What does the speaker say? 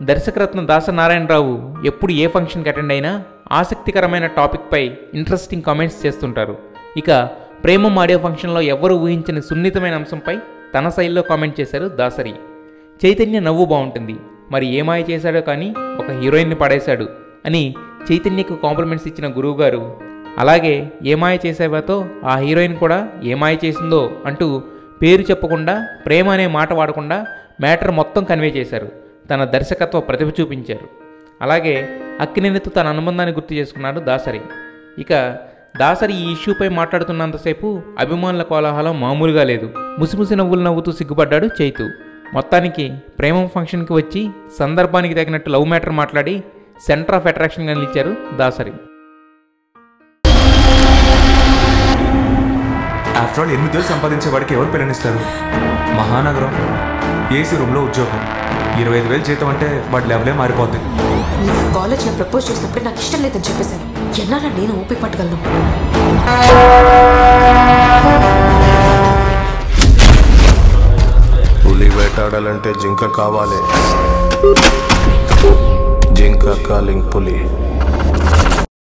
దర్శకరత్న దాసనారాయణరావు ఎప్పుడు ఏ ఫంక్షన్కి అటెండ్ అయినా ఆసక్తికరమైన టాపిక్పై ఇంట్రెస్టింగ్ కామెంట్స్ చేస్తుంటారు ఇక ప్రేమం ఆడియో ఫంక్షన్లో ఎవరు ఊహించని సున్నితమైన అంశంపై తన శైలిలో కామెంట్ చేశారు దాసరి చైతన్య నవ్వు బాగుంటుంది మరి ఏమాయ చేశాడో కానీ ఒక హీరోయిన్ని పడేశాడు అని చైతన్యకు కాంప్లిమెంట్స్ ఇచ్చిన గురువుగారు అలాగే ఏమాయ చేసేవాతో ఆ హీరోయిన్ కూడా ఏమాయ చేసిందో అంటూ పేరు చెప్పకుండా ప్రేమ అనే మాట వాడకుండా మ్యాటర్ మొత్తం కన్వే చేశారు తన దర్శకత్వ ప్రతిభ చూపించారు అలాగే అక్కినేనితో తన అనుబంధాన్ని గుర్తు చేసుకున్నాడు దాసరి ఇక దాసరి ఈ ఇష్యూపై మాట్లాడుతున్నంతసేపు అభిమానుల కోలాహలం మామూలుగా లేదు ముసిముసి నవ్వులు నవ్వుతూ సిగ్గుపడ్డాడు చైతు మొత్తానికి ప్రేమం ఫంక్షన్కి వచ్చి సందర్భానికి తగినట్టు లవ్ మ్యాటర్ మాట్లాడి సెంటర్ ఆఫ్ అట్రాక్షన్గా నిలిచారు దాసరి ఆఫ్టర్ ఆల్ ఎనిమిది వేలు సంపాదించే వాడికి ఎవరు పిల్లనిస్తారు మహానగరం ఏసీ రూమ్లో ఉద్యోగం ఇరవై ఐదు వేలు జీతం అంటే వాడి లెవెలే మారిపోద్ది నువ్వు కాలేజ్లో ప్రపోజ్ చేసినప్పుడు నాకు ఇష్టం లేదని చెప్పేశాను ఎన్నాళ్ళ నేను ఊపి పట్టగలను పులి వేటాడాలంటే జింక కావాలి జింక కాలింగ్ పులి